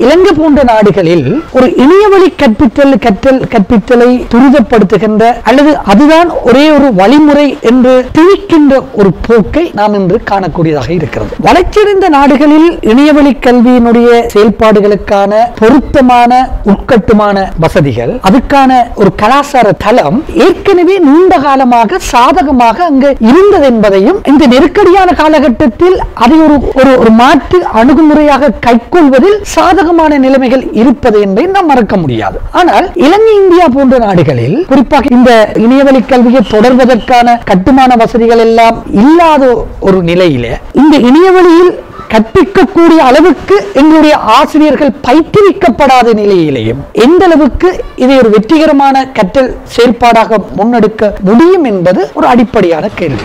இலங்கை போன்ற நாடுகளில் ஒரு இணையவழி கற்பித்தல் கற்றல் கற்பித்தலை துரிதப்படுத்துகின்ற அல்லது அதுதான் ஒரே ஒரு வழிமுறை என்று திணிக்கின்ற ஒரு போக்கை நாம் இன்று காணக்கூடியதாக இருக்கிறது வளர்ச்சியடைந்த நாடுகளில் இணையவழி கல்வியினுடைய செயல்பாடுகளுக்கான பொருத்தமான உட்கட்டுமான வசதிகள் அதுக்கான ஒரு கலாச்சார தளம் ஏற்கனவே நீண்ட காலமாக சாதகமாக அங்கு இருந்தது என்பதையும் இந்த நெருக்கடியான காலகட்டத்தில் அதை ஒரு ஒரு ஒரு மாற்று அணுகுமுறையாக கைக்கொள்வதில் சாதகமான நிலைமைகள் இருப்பது என்பதை நாம் மறக்க முடியாது ஆனால் இலங்கை இந்தியா போன்ற நாடுகளில் குறிப்பாக இந்த இணையவழி கல்வியை தொடர்வதற்கான கட்டுமான வசதிகள் எல்லாம் இல்லாத ஒரு நிலையில இந்த இணையவழியில் கற்பிக்கக்கூடிய அளவுக்கு எங்களுடைய ஆசிரியர்கள் பயிற்றுவிக்கப்படாத நிலையிலேயும் எந்த அளவுக்கு இதை ஒரு வெற்றிகரமான கற்றல் செயல்பாடாக முன்னெடுக்க முடியும் என்பது ஒரு அடிப்படையான கேள்வி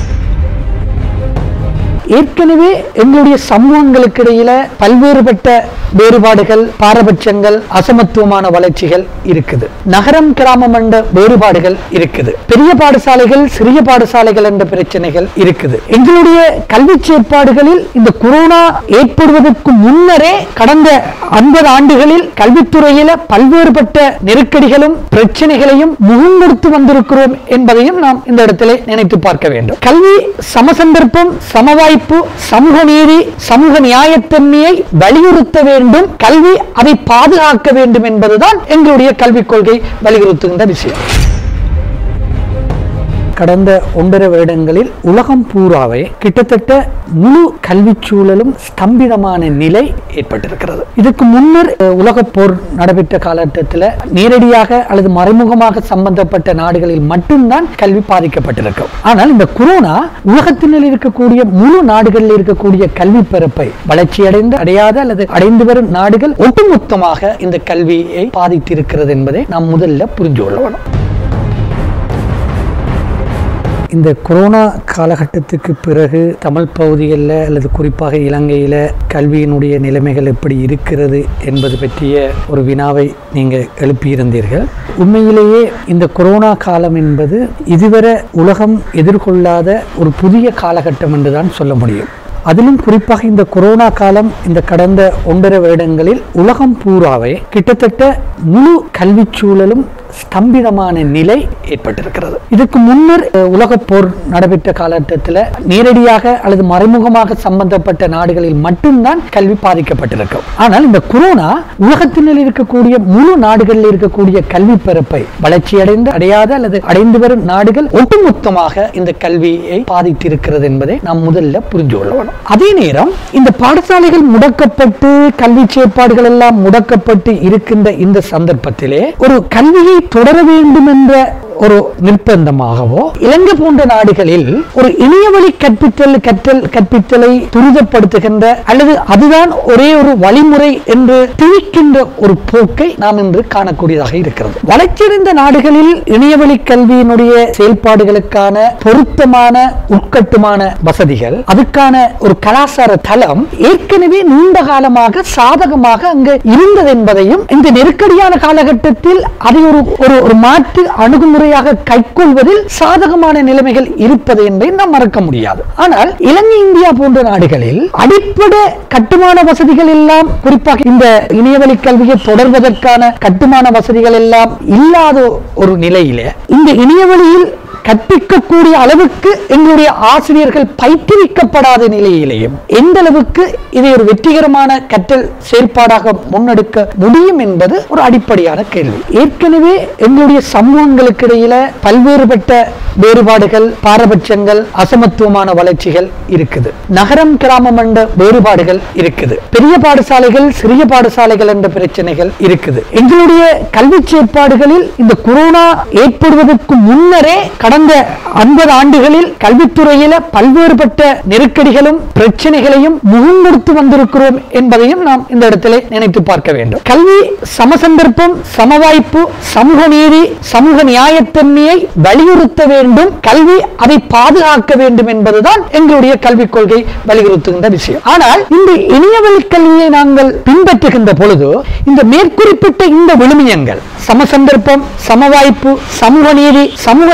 ஏற்கனவே எங்களுடைய சமூகங்களுக்கு இடையில பல்வேறுபட்ட வேறுபாடுகள் பாரபட்சங்கள் அசமத்துவமான வளர்ச்சிகள் இருக்குது நகரம் கிராமம் என்ற வேறுபாடுகள் இருக்குது பெரிய பாடசாலைகள் சிறிய பாடசாலைகள் என்ற பிரச்சனைகள் இருக்குது எங்களுடைய கல்வி செயற்பாடுகளில் இந்த கொரோனா ஏற்படுவதற்கு முன்னரே கடந்த ஐம்பது ஆண்டுகளில் கல்வித்துறையில பல்வேறுபட்ட நெருக்கடிகளும் பிரச்சனைகளையும் முகங்கொடுத்து வந்திருக்கிறோம் என்பதையும் நாம் இந்த இடத்திலே நினைத்து பார்க்க வேண்டும் கல்வி சமசந்தர்ப்பம் சமவாய்ப்பு சமூக நீதி சமூக நியாயத்தன்மையை வலியுறுத்த வேண்டும் கல்வி அதை பாதுகாக்க வேண்டும் என்பதுதான் எங்களுடைய கல்விக் கொள்கை வலியுறுத்துகின்ற விஷயம் கடந்த ஒன்றரை வருடங்களில் உலகம் பூராவே கிட்டத்தட்ட முழு கல்விச் சூழலும் ஸ்தம்பிதமான நிலை ஏற்பட்டிருக்கிறது இதுக்கு முன்னர் அஹ், உலகப் போர் நடைபெற்ற காலகட்டத்தில் நேரடியாக அல்லது மறைமுகமாக சம்பந்தப்பட்ட நாடுகளில் மட்டும்தான் கல்வி பாதிக்கப்பட்டிருக்கும் ஆனால் இந்த கொரோனா உலகத்தினில் இருக்கக்கூடிய முழு நாடுகளில் இருக்கக்கூடிய கல்வி பரப்பை வளர்ச்சியடைந்து அடையாத அல்லது அடைந்து வரும் நாடுகள் ஒட்டுமொத்தமாக இந்த கல்வியை பாதித்திருக்கிறது என்பதை நாம் முதல்ல புரிஞ்சு கொள்ள வேணும் இந்த கொரோனா காலகட்டத்துக்கு பிறகு தமிழ் பகுதிகளில் அல்லது குறிப்பாக இலங்கையில் கல்வியினுடைய நிலைமைகள் எப்படி இருக்கிறது என்பது பற்றிய ஒரு வினாவை நீங்கள் எழுப்பியிருந்தீர்கள் உண்மையிலேயே இந்த கொரோனா காலம் என்பது இதுவரை உலகம் எதிர்கொள்ளாத ஒரு புதிய காலகட்டம் என்று தான் சொல்ல முடியும் அதிலும் குறிப்பாக இந்த கொரோனா காலம் இந்த கடந்த ஒன்றரை வருடங்களில் உலகம் பூராவே கிட்டத்தட்ட முழு கல்விச் சூழலும் ஸ்தம்பிதமான நிலை ஏற்பட்டிருக்கிறது இதுக்கு முன்னர் அஹ், உலகப் போர் நடைபெற்ற காலகட்டத்தில் நேரடியாக அல்லது மறைமுகமாக சம்பந்தப்பட்ட நாடுகளில் மட்டும்தான் கல்வி பாதிக்கப்பட்டிருக்கும் ஆனால் இந்த கொரோனா உலகத்தினில் இருக்கக்கூடிய முழு நாடுகளில் இருக்கக்கூடிய கல்வி பரப்பை வளர்ச்சியடைந்து அடையாத அல்லது அடைந்து வரும் நாடுகள் ஒட்டுமொத்தமாக இந்த கல்வியை பாதித்திருக்கிறது என்பதை நாம் முதல்ல புரிஞ்சு கொள்ள வேணும் அதே நேரம் இந்த பாடசாலைகள் முடக்கப்பட்டு கல்வி செயற்பாடுகள் எல்லாம் முடக்கப்பட்டு இருக்கின்ற இந்த சந்தர்ப்பத்திலே ஒரு கல்வியை தொடர வேண்டும் என்ற ஒரு நிர்பந்தமாகவோ இலங்கை போன்ற நாடுகளில் ஒரு இணையவழி கற்பித்தல் கற்றல் கற்பித்தலை துரிதப்படுத்துகின்ற அல்லது அதுதான் ஒரே ஒரு வழிமுறை என்று திணிக்கின்ற ஒரு போக்கை நாம் இன்று காணக்கூடியதாக இருக்கிறது வளர்ச்சியடைந்த நாடுகளில் இணையவழி கல்வியினுடைய செயல்பாடுகளுக்கான பொருத்தமான உட்கட்டுமான வசதிகள் அதுக்கான ஒரு கலாச்சார தளம் ஏற்கனவே நீண்ட காலமாக சாதகமாக அங்கு இருந்தது என்பதையும் இந்த நெருக்கடியான காலகட்டத்தில் அதை ஒரு ஒரு ஒரு மாற்று அணுகுமுறையாக கைக்கொள்வதில் சாதகமான நிலைமைகள் இருப்பது என்பதை நாம் மறக்க முடியாது ஆனால் இலங்கை இந்தியா போன்ற நாடுகளில் அடிப்படை கட்டுமான வசதிகள் எல்லாம் குறிப்பாக இந்த இணையவழி கல்வியை தொடர்வதற்கான கட்டுமான வசதிகள் எல்லாம் இல்லாத ஒரு நிலையில இந்த இணையவழியில் கற்பிக்கக்கூடிய அளவுக்கு எங்களுடைய ஆசிரியர்கள் பயிற்றுவிக்கப்படாத நிலையிலேயும் எந்த அளவுக்கு இதை ஒரு வெற்றிகரமான கற்றல் செயல்பாடாக முன்னெடுக்க முடியும் என்பது ஒரு அடிப்படையான கேள்வி ஏற்கனவே எங்களுடைய சமூகங்களுக்கு இடையில பல்வேறுபட்ட வேறுபாடுகள் பாரபட்சங்கள் அசமத்துவமான வளர்ச்சிகள் இருக்குது நகரம் கிராமம் என்ற வேறுபாடுகள் இருக்குது பெரிய பாடசாலைகள் சிறிய பாடசாலைகள் என்ற பிரச்சனைகள் இருக்குது எங்களுடைய கல்வி செயற்பாடுகளில் இந்த கொரோனா ஏற்படுவதற்கு முன்னரே கடந்த ஐம்பது ஆண்டுகளில் கல்வித்துறையில பல்வேறுபட்ட நெருக்கடிகளும் பிரச்சனைகளையும் முகங்கொடுத்து வந்திருக்கிறோம் என்பதையும் நாம் இந்த இடத்திலே நினைத்து பார்க்க வேண்டும் கல்வி சமசந்தர்ப்பம் சமவாய்ப்பு சமூக நீதி சமூக நியாயத்தன்மையை வலியுறுத்த வேண்டும் கல்வி அதை பாதுகாக்க வேண்டும் என்பதுதான் எங்களுடைய கல்விக் கொள்கை வலியுறுத்துகின்ற விஷயம் ஆனால் இந்த இணையவழி கல்வியை நாங்கள் பின்பற்றுகின்ற பொழுது இந்த மேற்குறிப்பிட்ட இந்த விழுமியங்கள் சமசந்தர்ப்பம் சமவாய்ப்பு சமூக நீதி சமூக நியாயத்தன்மை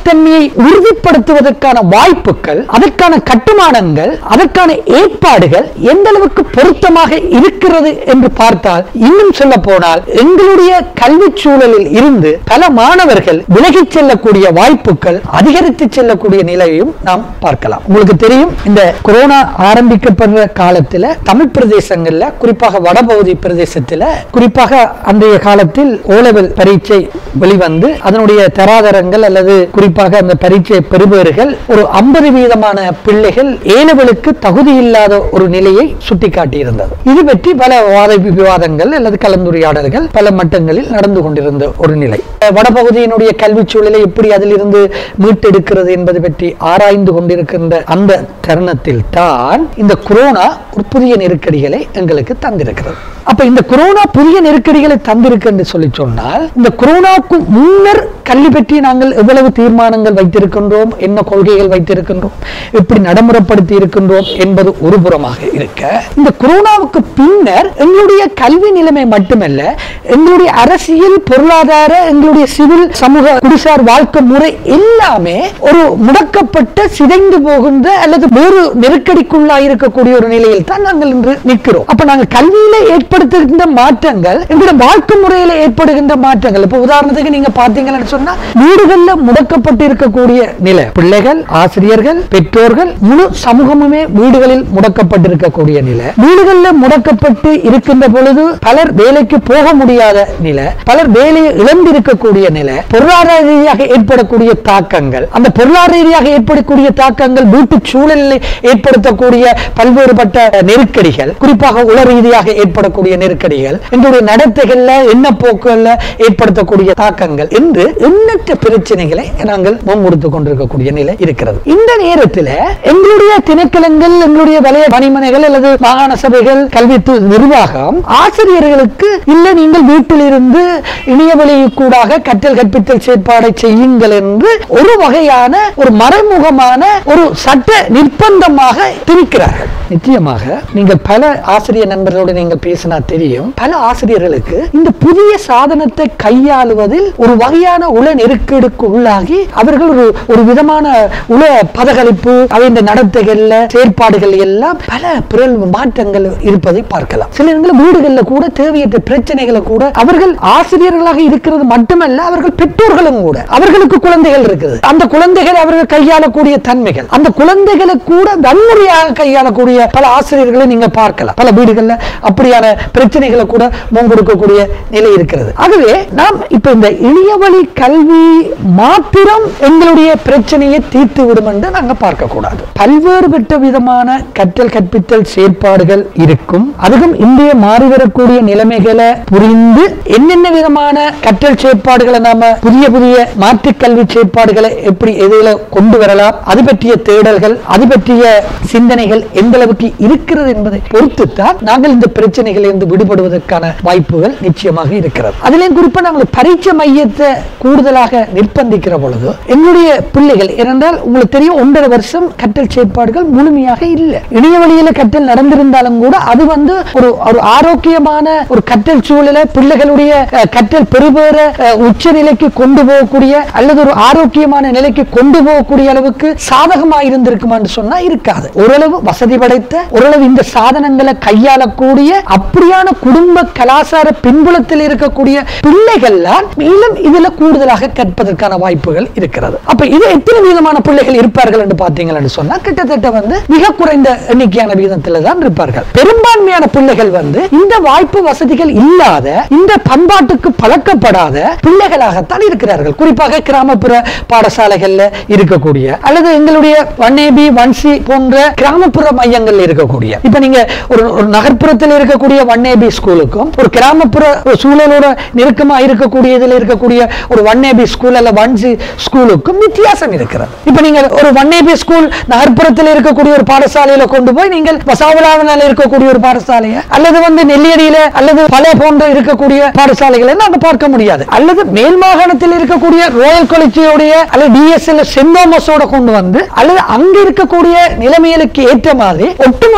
நிலைத்தன்மையை உறுதிப்படுத்துவதற்கான வாய்ப்புகள் அதற்கான கட்டுமானங்கள் அதற்கான ஏற்பாடுகள் எந்த அளவுக்கு பொருத்தமாக இருக்கிறது என்று பார்த்தால் இன்னும் சொல்ல போனால் எங்களுடைய கல்வி சூழலில் இருந்து பல மாணவர்கள் விலகிச் செல்லக்கூடிய வாய்ப்புகள் அதிகரித்து செல்லக்கூடிய நிலையையும் நாம் பார்க்கலாம் உங்களுக்கு தெரியும் இந்த கொரோனா ஆரம்பிக்கப்படுற காலத்துல தமிழ் பிரதேசங்கள்ல குறிப்பாக வடபகுதி பிரதேசத்துல குறிப்பாக அன்றைய காலத்தில் ஓலெவல் பரீட்சை வெளிவந்து அதனுடைய தராதரங்கள் அல்லது குறிப்பாக அந்த பரீட்சை பெறுபவர்கள் ஒரு ஐம்பது வீதமான பிள்ளைகள் ஏலவலுக்கு தகுதி இல்லாத ஒரு நிலையை சுட்டிக்காட்டியிருந்தது இது பற்றி பல வாத விவாதங்கள் அல்லது கலந்துரையாடல்கள் பல மட்டங்களில் நடந்து கொண்டிருந்த ஒரு நிலை வடபகுதியினுடைய கல்வி சூழலை எப்படி அதிலிருந்து மீட்டெடுக்கிறது என்பது பற்றி ஆராய்ந்து கொண்டிருக்கின்ற அந்த தருணத்தில் தான் இந்த கொரோனா ஒரு புதிய நெருக்கடிகளை எங்களுக்கு தந்திருக்கிறது அப்ப இந்த கொரோனா புதிய நெருக்கடிகளை தந்திருக்கு என்று சொல்லி சொன்னால் இந்த கொரோனாவுக்கு முன்னர் கல்வி பற்றி நாங்கள் எவ்வளவு தீர்மானங்கள் வைத்திருக்கின்றோம் என்ன கொள்கைகள் வைத்திருக்கின்றோம் எப்படி நடைமுறைப்படுத்தி இருக்கின்றோம் என்பது ஒரு புறமாக இருக்க இந்த கொரோனாவுக்கு பின்னர் எங்களுடைய கல்வி நிலைமை மட்டுமல்ல எங்களுடைய அரசியல் பொருளாதார எங்களுடைய சிவில் சமூக குடிசார் வாழ்க்கை முறை எல்லாமே ஒரு முடக்கப்பட்ட சிதைந்து போகின்ற அல்லது வேறு நெருக்கடிக்குள்ளாக இருக்கக்கூடிய ஒரு நிலையில் தான் நாங்கள் இன்று நிற்கிறோம் அப்ப நாங்கள் கல்வியில ஏற்படுத்துகின்ற மாற்றங்கள் எங்களுடைய வாழ்க்கை முறையில ஏற்படுகின்ற மாற்றங்கள் இப்ப உதாரணத்துக்கு நீங்க பாத்தீங்கன்னு சொன்னா வீடுகள்ல முடக்கப்பட்டு இருக்கக்கூடிய நிலை பிள்ளைகள் ஆசிரியர்கள் பெற்றோர்கள் முழு சமூகமுமே வீடுகளில் முடக்கப்பட்டிருக்கக்கூடிய நிலை வீடுகள்ல முடக்கப்பட்டு இருக்கின்ற பொழுது பலர் வேலைக்கு போக முடியாத நிலை பலர் வேலையை இழந்திருக்கக்கூடிய நிலை பொருளாதார ரீதியாக ஏற்படக்கூடிய தாக்கங்கள் அந்த பொருளாதார ரீதியாக ஏற்படக்கூடிய தாக்கங்கள் வீட்டு சூழலில் ஏற்படுத்தக்கூடிய பல்வேறுபட்ட நெருக்கடிகள் குறிப்பாக உள ரீதியாக ஏற்படக்கூடிய நெருக்கடிகள் எங்களுடைய நடத்தைகள்ல என்ன போக்குகள்ல ஏற்படுத்தக்கூடிய தாக்கங்கள் என்று எண்ணற்ற பிரச்சனைகளை நாங்கள் முன்கொடுத்துக் கொண்டிருக்கக்கூடிய நிலை இருக்கிறது இந்த நேரத்தில் எங்களுடைய திணைக்களங்கள் எங்களுடைய வலய பணிமனைகள் அல்லது மாகாண சபைகள் கல்வி து- நிர்வாகம் ஆசிரியர்களுக்கு இல்ல நீங்கள் வீட்டில் இருந்து இணையவழி கூடாக கற்றல் கற்பித்தல் செயற்பாடை செய்யுங்கள் என்று ஒரு வகையான ஒரு மறைமுகமான ஒரு சட்ட நிர்பந்தமாக திணிக்கிறார்கள் நிச்சயமாக நீங்கள் பல ஆசிரியர் நண்பர்களோடு நீங்கள் பேசினா தெரியும் பல ஆசிரியர்களுக்கு இந்த புதிய சாதனத்தை கையாளுவதில் ஒரு வகையான உள நெருக்கடிக்கு உள்ளாகி அவர்கள் ஒரு ஒரு விதமான உள பதகளிப்பு அவை இந்த நடத்தைகள்ல செயற்பாடுகள் எல்லாம் பல பிறல் மாற்றங்கள் இருப்பதை பார்க்கலாம் சில இடங்களில் வீடுகளில் கூட தேவையற்ற பிரச்சனைகளை கூட அவர்கள் ஆசிரியர்களாக இருக்கிறது மட்டுமல்ல அவர்கள் பெற்றோர்களும் கூட அவர்களுக்கு குழந்தைகள் இருக்குது அந்த குழந்தைகள் அவர்கள் கையாளக்கூடிய தன்மைகள் அந்த குழந்தைகளை கூட வன்முறையாக கையாளக்கூடிய பல ஆசிரியர்களை நீங்க பார்க்கலாம் பல வீடுகள்ல அப்படியான பிரச்சனைகளை கூட முன்கொடுக்கக்கூடிய நிலை இருக்கிறது ஆகவே நாம் இப்ப இந்த இணைய வழி கல்வி மாத்திரம் எங்களுடைய பிரச்சனையை தீர்த்து விடும் என்று நாங்க பார்க்க கூடாது பல்வேறுபட்ட விதமான கற்றல் கற்பித்தல் செயற்பாடுகள் இருக்கும் அதுவும் இந்திய மாறி வரக்கூடிய நிலைமைகளை புரிந்து என்னென்ன விதமான கற்றல் செயற்பாடுகளை நாம புதிய புதிய மாற்றுக் கல்வி செயற்பாடுகளை எப்படி எதில கொண்டு வரலாம் அது பற்றிய தேடல்கள் அது பற்றிய சிந்தனைகள் எந்த அளவுக்கு இருக்கிறது என்பதை பொறுத்துத்தான் நாங்கள் இந்த பிரச்சனைகளில் இருந்து விடுபடுவதற்கான வாய்ப்புகள் நிச்சயமாக இருக்கிறது அதிலையும் குறிப்பா நாங்கள் பரீட்சை மையத்தை கூடுதலாக நிர்பந்திக்கிற பொழுது எங்களுடைய பிள்ளைகள் ஏனென்றால் உங்களுக்கு தெரியும் ஒன்றரை வருஷம் கற்றல் செயற்பாடுகள் முழுமையாக இல்லை இணைய வழியில கற்றல் நடந்திருந்தாலும் கூட அது வந்து ஒரு ஒரு ஆரோக்கியமான ஒரு கற்றல் சூழலை பிள்ளைகளுடைய அஹ், கற்றல் பெறுபேற அஹ், உச்ச நிலைக்கு கொண்டு போகக்கூடிய அல்லது ஒரு ஆரோக்கியமான நிலைக்கு கொண்டு போகக்கூடிய அளவுக்கு சாதகமா இருந்திருக்குமான்னு சொன்னா இருக்காது ஓரளவு வசதி படைத்த ஓரளவு இந்த சாதனங்களை கையாளக்கூடிய அப்படியான குடும்ப கலாச்சார பின்புலத்தில் இருக்கக்கூடிய பிள்ளைகள்லாம் மேலும் இதுல கூடுதலாக கற்பதற்கான வாய்ப்புகள் இருக்கிறது அப்ப இது எத்தனை விதமான பிள்ளைகள் இருப்பார்கள் என்று பார்த்தீங்கன்னு சொன்னா கிட்டத்தட்ட வந்து மிக குறைந்த எண்ணிக்கையான விகிதத்தில் தான் இருப்பார்கள் பெரும்பான்மையான பிள்ளைகள் வந்து இந்த வாய்ப்பு வசதிகள் இல்லாத இந்த பண்பாட்டுக்கு பழக்கப்படாத பிள்ளைகளாகத்தான் இருக்கிறார்கள் குறிப்பாக கிராமப்புற பாடசாலைகள்ல இருக்கக்கூடிய அல்லது எங்களுடைய ஒன் ஏபி ஒன் சி போன்ற கிராமப்புற மையங்கள்ல இருக்கக்கூடிய இப்ப நீங்க ஒரு ஒரு நகர்ப்புறத்தில் இருக்கக்கூடிய ஒன் ஏபி ஸ்கூலுக்கும் ஒரு கிராமப்புற ஒரு சூழலோட நெருக்கமா இருக்கக்கூடிய இதுல இருக்கக்கூடிய ஒரு ஒன் ஏபி ஸ்கூல் அல்ல ஒன் சி ஸ்கூலுக்கும் வித்தியாசம் இருக்கிறது இப்ப நீங்க ஒரு ஒன் ஏபி ஸ்கூல் நகர்ப்புறத்தில் இருக்கக்கூடிய ஒரு பாடசாலையில கொண்டு போய் நீங்கள் வசாவலாவில் இருக்கக்கூடிய ஒரு பாடசாலையை அல்லது வந்து நெல்லியடியில அல்லது பல போன்ற இருக்கக்கூடிய பாடசாலைகளை நாங்க பார்க்க முடியாது அல்லது மேல் மாகாணத்தில் இருக்கக்கூடிய ரோயல் காலேஜோடைய அல்லது டிஎஸ்எல் சென்ட் தாமஸோட கொண்டு வந்து அல்லது அங்க இருக்கக்கூடிய நிலைமைகளுக்கு ஏற்ற மாதிரி ஒட்டுமொத்த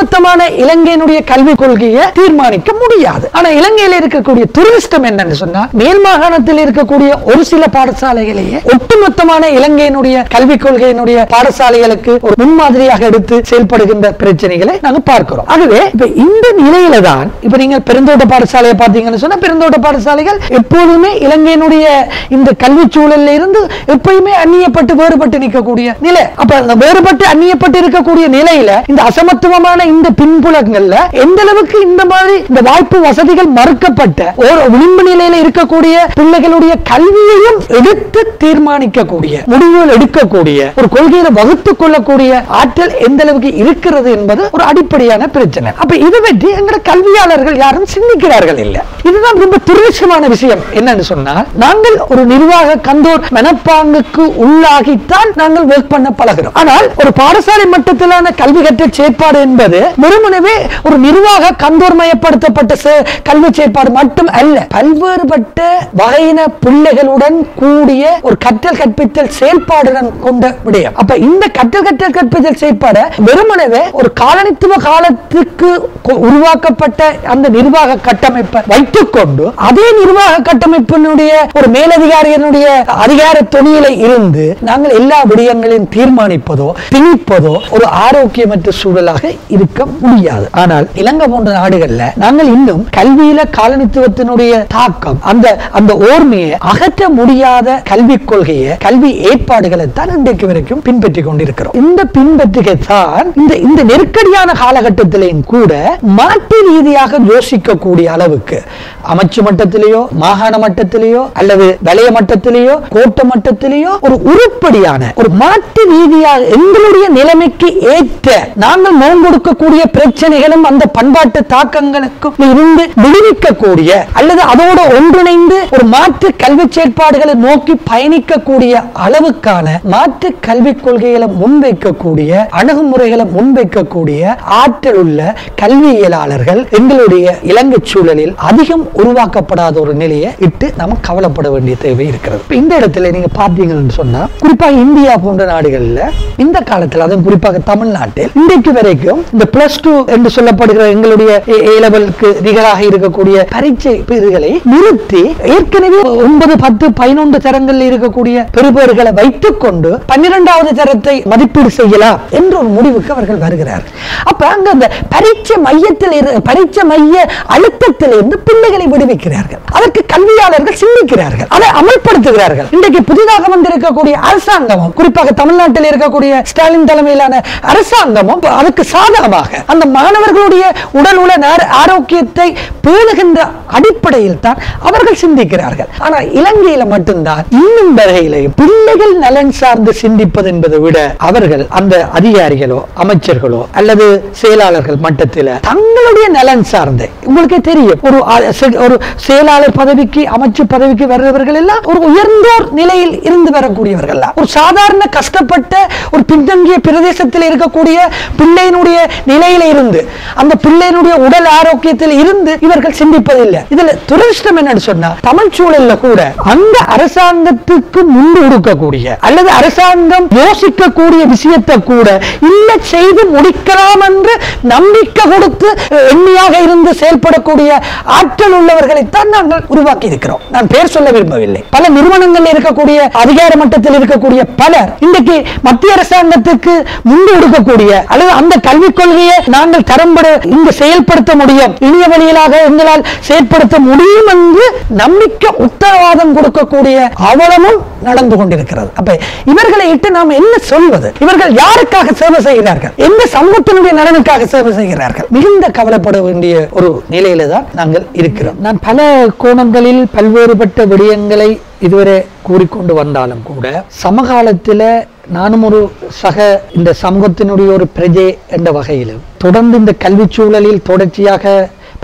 ஒட்டுமொத்தமான இலங்கையினுடைய கல்விக் கொள்கையை தீர்மானிக்க முடியாது ஆனா இலங்கையில இருக்கக்கூடிய துரதிஷ்டம் என்னன்னு சொன்னா மேல் மாகாணத்தில் இருக்கக்கூடிய ஒரு சில பாடசாலைகளையே ஒட்டுமொத்தமான இலங்கையினுடைய கல்விக் கொள்கையினுடைய பாடசாலைகளுக்கு ஒரு முன்மாதிரியாக எடுத்து செயல்படுகின்ற பிரச்சனைகளை நாங்க பார்க்கிறோம் ஆகவே இப்ப இந்த நிலையில தான் இப்ப நீங்க பெருந்தோட்ட பாடசாலையை பார்த்தீங்கன்னு சொன்னா பெருந்தோட்ட பாடசாலைகள் எப்போதுமே இலங்கையினுடைய இந்த கல்வி சூழல்ல இருந்து எப்பயுமே அந்நியப்பட்டு வேறுபட்டு நிற்கக்கூடிய நிலை அப்ப அந்த வேறுபட்டு அந்நியப்பட்டு இருக்கக்கூடிய நிலையில இந்த அசமத்துவமான இந்த பின்புலங்கள்ல எந்த அளவுக்கு இந்த மாதிரி இந்த வாய்ப்பு வசதிகள் மறுக்கப்பட்ட ஒரு விளிம்பு நிலையில இருக்கக்கூடிய பிள்ளைகளுடைய கல்வியையும் எடுத்து தீர்மானிக்கக்கூடிய முடிவுகள் எடுக்கக்கூடிய ஒரு கொள்கையில வகுத்துக் கொள்ளக்கூடிய ஆற்றல் எந்த அளவுக்கு இருக்கிறது என்பது ஒரு அடிப்படையான பிரச்சனை அப்ப இது பற்றி எங்க கல்வியாளர்கள் யாரும் சிந்திக்கிறார்கள் இல்ல இதுதான் ரொம்ப துரதிருஷ்டமான விஷயம் என்னன்னு சொன்னா நாங்கள் ஒரு நிர்வாக கந்தோர் மனப்பாங்குக்கு உள்ளாகித்தான் நாங்கள் ஒர்க் பண்ண பழகிறோம் ஆனால் ஒரு பாடசாலை மட்டத்திலான கல்வி கற்றல் செயற்பாடு என்பது வெறுமனவே ஒரு நிர்வாக கந்தோர் மயப்படுத்தப்பட்ட செ- கல்வி செயற்பாடு மட்டும் அல்ல பல்வேறுபட்ட வகையின பிள்ளைகளுடன் கூடிய ஒரு கற்றல் கற்பித்தல் செயல்பாடுடன் கொண்ட விடயம் அப்ப இந்த கற்றல் கற்றல் கற்பித்தல் செயற்பாடு வெறுமனவே ஒரு காலனித்துவ காலத்துக்கு கொ- உருவாக்கப்பட்ட அந்த நிர்வாக கட்டமைப்பை வைத்துக்கொண்டு அதே நிர்வாக கட்டமைப்பினுடைய ஒரு மேலதிகாரியினுடைய அதிகார துணியில இருந்து நாங்கள் எல்லா விடயங்களையும் தீர்மானிப்பதோ திணிப்பதோ ஒரு ஆரோக்கியமற்ற சூழலாக இருக்க முடியாது ஆனால் இலங்கை போன்ற நாடுகள்ல நாங்கள் இன்னும் கல்வியில காலனித்துவத்தினுடைய தாக்கம் அந்த அந்த ஓர்மையை அகற்ற முடியாத கல்விக் கொள்கையை கல்வி ஏற்பாடுகளை தான் இன்றைக்கு வரைக்கும் பின்பற்றி கொண்டிருக்கிறோம் இந்த பின்பற்றுகை தான் இந்த இந்த நெருக்கடியான காலகட்டத்திலையும் கூட மாற்று ரீதியாக யோசிக்கக்கூடிய அளவுக்கு அமைச்சு மட்டத்திலேயோ மாகாண மட்டத்திலேயோ அல்லது வலய மட்டத்திலேயோ கோட்ட மட்டத்திலேயோ ஒரு உருப்படியான ஒரு மாற்று ரீதியாக எங்களுடைய நிலைமைக்கு ஏற்ற நாங்கள் முகம் கொடுக்கக்கூடிய பிரச்சனைகளும் அந்த பண்பாட்டு தாக்கங்களுக்கும் இருந்து விடுவிக்கக்கூடிய அல்லது அதோடு ஒன்றிணைந்து ஒரு மாற்று கல்வி செயற்பாடுகளை நோக்கி பயணிக்கக்கூடிய அளவுக்கான மாற்று கல்விக் கொள்கைகளை முன்வைக்கக்கூடிய அணுகுமுறைகளை முன்வைக்கக்கூடிய ஆற்றல் உள்ள கல்வியலாளர்கள் எங்களுடைய இலங்கை சூழலில் அதிகம் உருவாக்கப்படாத ஒரு நிலையை இட்டு நம்ம கவலைப்பட வேண்டிய தேவை இருக்கிறது இப்ப இந்த இடத்துல நீங்க பார்த்தீங்கன்னு சொன்னா குறிப்பாக இந்தியா போன்ற நாடுகள்ல இந்த காலத்தில் அதுவும் குறிப்பாக தமிழ்நாட்டில் இன்றைக்கு வரைக்கும் இந்த பிளஸ் டூ என்று சொல்லப்படுகிற எங்களுடைய ஏ லெவலுக்கு நிகராக இருக்கக்கூடிய பரீட்சை பிரிவுகளை நிறுத்தி ஏற்கனவே ஒன்பது பத்து பதினொன்று தரங்களில் இருக்கக்கூடிய பெறுபேறுகளை வைத்துக் கொண்டு பன்னிரெண்டாவது தரத்தை மதிப்பீடு செய்யலாம் என்ற ஒரு முடிவுக்கு அவர்கள் வருகிறார் அப்ப அங்க அந்த பரீட்சை மையத்தில் இரு- பரீட்சை மைய அழுத்தத்தில் இருந்து பிள்ளைகளை விடுவிக்கிறார்கள் அதற்கு கல்வியாளர்கள் சிந்திக்கிறார்கள் அதை அமல்படுத்துகிறார்கள் இன்றைக்கு புதிதாக வந்திருக்கக்கூடிய அரசாங்கமும் குறிப்பாக தமிழ்நாட்டில் இருக்கக்கூடிய ஸ்டாலின் தலைமையிலான அரசாங்கமும் அதுக்கு சாதகமாக அந்த மாணவர்களுடைய உடல் உள்ள நேர- ஆரோக்கியத்தை பேணுகின்ற அடிப்படையில் தான் அவர்கள் சிந்திக்கிறார்கள் ஆனால் இலங்கையில மட்டும்தான் இன்னும் வகையிலையும் பிள்ளைகள் நலன் சார்ந்து சிந்திப்பது என்பதை விட அவர்கள் அந்த அதிகாரிகளோ அமைச்சர்களோ அல்லது செயலாளர்கள் மட்டத்தில் தங்களுடைய நலன் சார்ந்து உங்களுக்கே தெரியும் ஒரு அ- செ- ஒரு செயலாளர் பதவிக்கு அமைச்சு பதவிக்கு வருபவர்கள் எல்லாம் ஒரு உயர்ந்தோர் நிலையில் இருந்து வரக்கூடியவர்கள் எல்லாம். ஒரு சாதாரண கஷ்டப்பட்ட ஒரு பின்தங்கிய பிரதேசத்தில் இருக்கக்கூடிய பிள்ளையினுடைய நிலையில இருந்து அந்த பிள்ளையினுடைய உடல் ஆரோக்கியத்தில் இருந்து இவர்கள் சிந்திப்பதில்லை இதுல துரதிருஷ்டம் என்னன்னு சொன்னா தமிழ் சூழல்ல கூட அந்த அரசாங்கத்துக்கு முன்பு கொடுக்கக்கூடிய அல்லது அரசாங்கம் யோசிக்கக்கூடிய விஷயத்தை கூட இல்ல செய்து முடிக்கலாம் என்று நம்பிக்கை கொடுத்து அஹ், எண்ணியாக இருந்து செயல்படக்கூடிய ஆற்றல் உள்ளவர்களைத்தான் நாங்கள் உருவாக்கி இருக்கிறோம் நான் பேர் சொல்ல விரும்பவில்லை பல நிறுவனங்கள் இருக்கக்கூடிய அதிகார மட்டத்தில் இருக்கக்கூடிய பலர் இன்றைக்கு மத்திய அரசாங்கத்துக்கு முன்பு கொடுக்கக்கூடிய அல்லது அந்த கல்விக் கொள்கையை நாங்கள் தரம்பட இங்கு செயல்படுத்த முடியும் இனிய வழியிலாக எங்களால் செயல்படுத்த முடியும் என்று நம்பிக்கை உத்தரவாதம் கொடுக்கக்கூடிய அவலமும் நடந்து கொண்டிருக்கிறது அப்ப இவர்களை இட்டு நாம் என்ன சொல்வது இவர்கள் யாருக்காக சேவை செய்கிறார்கள் எந்த சமூகத்தினுடைய நலனுக்காக சேவை செய்கிறார்கள் மிகுந்த கவலைப்பட வேண்டிய ஒரு நிலையில தான் நாங்கள் இருக்கிறோம் நான் பல கோணங்களில் பல்வேறுபட்ட விடயங்களை இதுவரை கூறிக்கொண்டு வந்தாலும் கூட சமகாலத்தில் நானும் ஒரு சக இந்த சமூகத்தினுடைய ஒரு பிரஜை என்ற வகையிலும் தொடர்ந்து இந்த கல்வி சூழலில் தொடர்ச்சியாக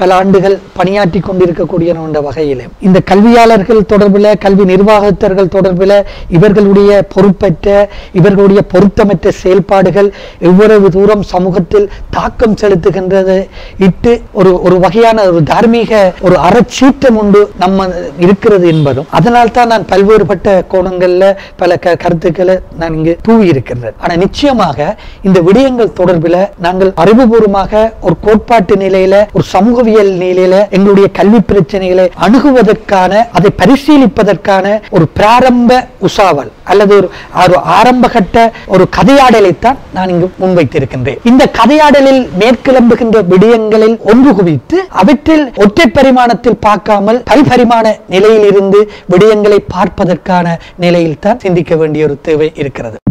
பல ஆண்டுகள் பணியாற்றி கொண்டிருக்கக்கூடிய என்ற வகையில் இந்த கல்வியாளர்கள் தொடர்பில் கல்வி நிர்வாகத்தர்கள் தொடர்பில் இவர்களுடைய பொறுப்பற்ற இவர்களுடைய பொருத்தமற்ற செயல்பாடுகள் எவ்வளவு தூரம் சமூகத்தில் தாக்கம் செலுத்துகின்றது இட்டு ஒரு ஒரு வகையான ஒரு தார்மீக ஒரு அறச்சீற்றம் உண்டு நம்ம இருக்கிறது என்பதும் அதனால் தான் நான் பல்வேறுபட்ட கோணங்கள்ல பல க கருத்துக்களை நான் இங்கு தூவி இருக்கின்றேன் ஆனா நிச்சயமாக இந்த விடயங்கள் தொடர்பில் நாங்கள் அறிவுபூர்வமாக ஒரு கோட்பாட்டு நிலையில ஒரு சமூகவியல் நிலையில எங்களுடைய கல்வி பிரச்சனைகளை அணுகுவதற்கான அதை பரிசீலிப்பதற்கான ஒரு பிராரம்ப உசாவல் அல்லது ஒரு ஒரு ஆரம்பகட்ட ஒரு கதையாடலைத்தான் நான் இங்கு முன்வைத்திருக்கின்றேன் இந்த கதையாடலில் மேற்கிளம்புகின்ற விடயங்களில் ஒன்று குவித்து அவற்றில் ஒற்றை பரிமாணத்தில் பார்க்காமல் பல்பரிமாண நிலையில் இருந்து விடயங்களை பார்ப்பதற்கான நிலையில் தான் சிந்திக்க வேண்டிய ஒரு தேவை இருக்கிறது